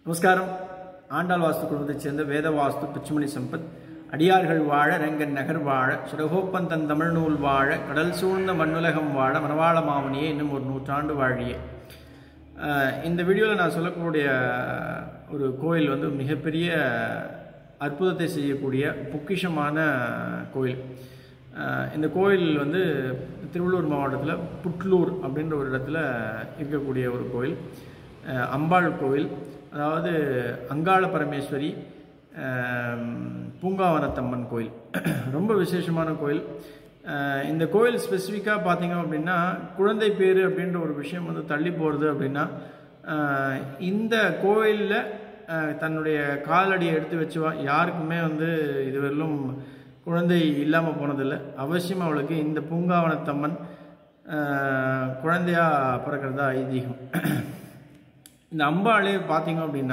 நமஸ்காரம் ஆண்டாள் வாஸ்து குடும்பத்தைச் சேர்ந்த வேத வாஸ்து பிச்சுமணி சம்பத் அடியார்கள் வாழ ரங்கன் நகர் வாழ சுரகோப்பந்தன் தமிழ் நூல் வாழ கடல் சூழ்ந்த மண்ணுலகம் வாழ மணவாள மாமனியே இன்னும் ஒரு நூற்றாண்டு வாழியே அஹ் இந்த வீடியோவில் நான் சொல்லக்கூடிய ஒரு கோயில் வந்து மிகப்பெரிய அற்புதத்தை செய்யக்கூடிய பொக்கிஷமான கோயில் அஹ் இந்த கோயில் வந்து திருவள்ளூர் மாவட்டத்தில் புட்லூர் அப்படின்ற ஒரு இடத்துல இருக்கக்கூடிய ஒரு கோயில் அஹ் அம்பாள் கோயில் அதாவது அங்காள பரமேஸ்வரி அஹ் பூங்காவனத்தம்மன் கோயில் ரொம்ப விசேஷமான கோயில் அஹ் இந்த கோயில் ஸ்பெசிஃபிக்காக பார்த்தீங்க அப்படின்னா குழந்தை பேர் அப்படின்ற ஒரு விஷயம் வந்து தள்ளி போகிறது அப்படின்னா அஹ் இந்த கோயிலில் தன்னுடைய காலடியை எடுத்து வச்சுவா யாருக்குமே வந்து இதுவரையிலும் குழந்தை இல்லாமல் போனதில்லை அவசியம் அவளுக்கு இந்த பூங்காவனத்தம்மன் அஹ் குழந்தையா பிறக்கிறதா ஐதீகம் இந்த அம்பாளே பார்த்தீங்க அப்படின்னா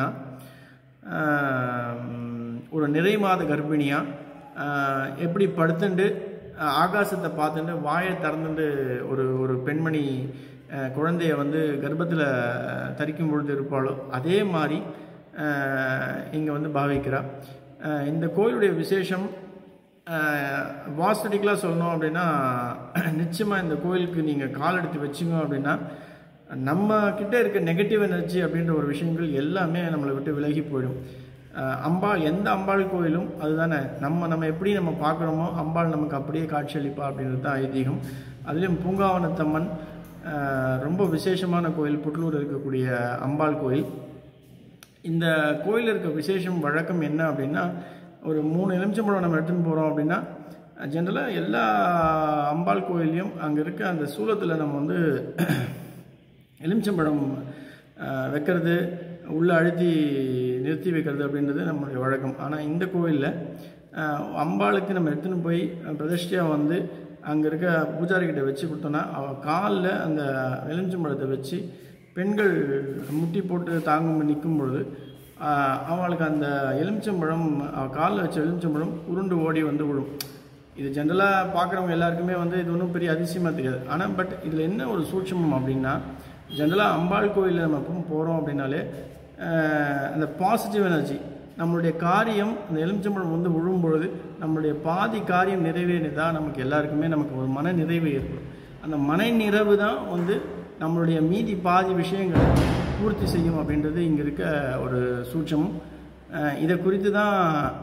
ஆஹ், ஒரு நிறை மாத கர்ப்பிணியாக எப்படி படுத்துண்டு ஆஹ், ஆகாசத்தை பார்த்துட்டு வாயை திறந்துட்டு ஒரு ஒரு பெண்மணி ஆஹ், குழந்தைய வந்து கர்ப்பத்தில் தரிக்கும் பொழுது இருப்பாளோ அதே மாதிரி இங்கே வந்து பாவிக்கிறார் ஆஹ், இந்த கோயிலுடைய விசேஷம் வாஸ்துடிக்கலாக சொல்லணும் அப்படின்னா நிச்சயமாக இந்த கோயிலுக்கு நீங்கள் கால் எடுத்து வச்சிங்க அப்படின்னா நம்ம கிட்ட இருக்க நெகட்டிவ் எனர்ஜி அப்படின்ற ஒரு விஷயங்கள் எல்லாமே நம்மளை விட்டு விலகி போயிடும் அஹ் அம்பாள் எந்த அம்பாள் கோயிலும் அதுதானே நம்ம நம்ம எப்படி நம்ம பார்க்குறோமோ அம்பாள் நமக்கு அப்படியே காட்சியளிப்பா அப்படின்றது தான் ஐதீகம் அதுலேயும் பூங்காவனத்தம்மன் அஹ் ரொம்ப விசேஷமான கோயில் புட்லூர் இருக்கக்கூடிய அம்பாள் கோயில் இந்த கோயில் இருக்க விசேஷம் வழக்கம் என்ன அப்படின்னா ஒரு மூணு எலுமிச்சம்பழம் நம்ம எடுத்துன்னு போகிறோம் அப்படின்னா ஜென்ரலாக எல்லா அம்பாள் கோயிலையும் அங்கே இருக்க அந்த சூலத்தில் நம்ம வந்து எலுமிச்சம்பழம் அஹ், வைக்கிறது உள்ளே அழுத்தி நிறுத்தி வைக்கிறது அப்படின்றது நம்மளுடைய வழக்கம் ஆனால் இந்த கோயிலில் அம்பாளுக்கு நம்ம எடுத்துன்னு போய் பிரதிஷ்டையாக வந்து அங்கே இருக்க பூஜாரிக்கிட்ட வச்சு கொடுத்தோன்னா அவள் காலில் அந்த எலுமிச்சம்பழத்தை வச்சு பெண்கள் முட்டி போட்டு தாங்கும் நிற்கும் பொழுது ஆஹ், அவளுக்கு அந்த எலுமிச்சம்பழம் அவள் காலில் வச்ச எலுமிச்சம்பழம் உருண்டு ஓடி வந்து விழும் இது ஜென்ரலாக பார்க்குறவங்க எல்லாருக்குமே வந்து இது ஒன்றும் பெரிய அதிசயமாக தெரியாது ஆனால் பட் இதில் என்ன ஒரு சூட்சமம் அப்படின்னா ஜென்ரலாக அம்பாள் கோயிலில் நம்ம எப்பவும் போகிறோம் அப்படின்னாலே ஆஹ், அந்த பாசிட்டிவ் எனர்ஜி நம்மளுடைய காரியம் அந்த எலுமிச்சம்பழம் வந்து விழும்பொழுது நம்மளுடைய பாதி காரியம் நிறைவேறினதா நமக்கு எல்லாருக்குமே நமக்கு ஒரு மன நிறைவு ஏற்படும் அந்த மன நிறைவு தான் வந்து நம்மளுடைய மீதி பாதி விஷயங்களை பூர்த்தி செய்யும் அப்படின்றது இங்கே இருக்க ஒரு சூட்சமம் ஆஹ், இதை குறித்து தான்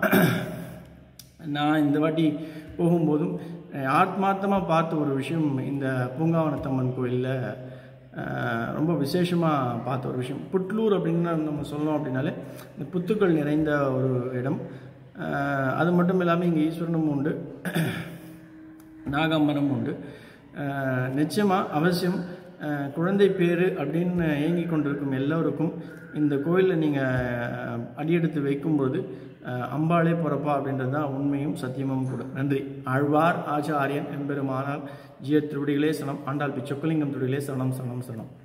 நான் இந்த வாட்டி போகும்போதும் அஹ், ஆத்மார்த்தமாக பார்த்த ஒரு விஷயம் இந்த பூங்காவனத்தம்மன் கோயிலில் ரொம்ப விசேஷமாக பார்த்த ஒரு விஷயம் புட்லூர் அப்படின்னு நம்ம சொல்லணும் அப்படின்னாலே இந்த புத்துக்கள் நிறைந்த ஒரு இடம் அஹ், அது மட்டும் இல்லாமல் இங்கே ஈஸ்வரனும் உண்டு நாகம்மனும் உண்டு அஹ், நிச்சயமாக அவசியம் அஹ், குழந்தை பேரு அப்படின்னு ஏங்கி கொண்டிருக்கும் எல்லோருக்கும் இந்த கோயிலில் நீங்கள் அடியெடுத்து வைக்கும்போது அஹ், அம்பாளே பிறப்பா அப்படின்றது தான் உண்மையும் சத்தியமும் கூட நன்றி ஆழ்வார் ஆச்சாரியன் எம்பெருமானால் ஜிய திருவடிகளே சரணம் ஆண்டாள் பி சொக்கலிங்கம் திருவடிகளே சரணம் சரணம் சரணம்